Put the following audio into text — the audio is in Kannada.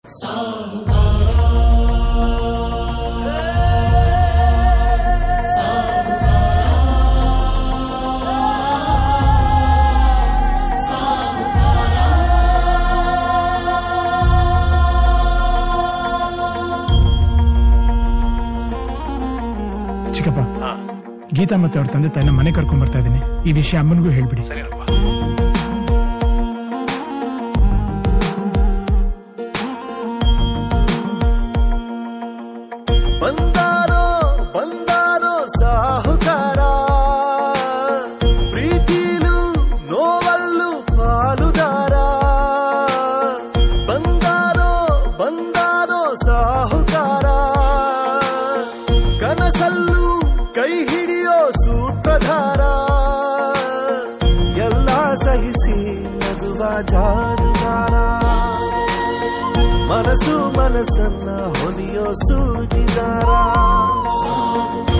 ಚಿಕ್ಕಪ್ಪ ಗೀತಾ ಮತ್ತೆ ಅವ್ರ ತಂದೆ ತಾಯಿನ ಮನೆ ಕರ್ಕೊಂಡ್ ಬರ್ತಾ ಇದೀನಿ ಈ ವಿಷಯ ಅಮ್ಮನಿಗೂ ಹೇಳ್ಬಿಡಿ ಬಂದಾರೋ ಬಂದಾರೋ ಸಾಹುಕಾರ ಪ್ರೀತಿಲು ನೋವಲ್ಲು ಪಾಲುದಾರ ಬಂದಾರೋ ಬಂದಾರೋ ಸಾಹುಕಾರ ಕನಸಲ್ಲು ಕೈ ಹಿಡಿಯೋ ಸೂತ್ರಧಾರ ಎಲ್ಲ ಸಹಿಸಿ ನಗುವ ಜಾದುಗಾರ ಮನಸ್ಸು ಮನಸ್ಸನ್ನ ಹೊಲಿಯೋ ಸೂಜಿದಾರ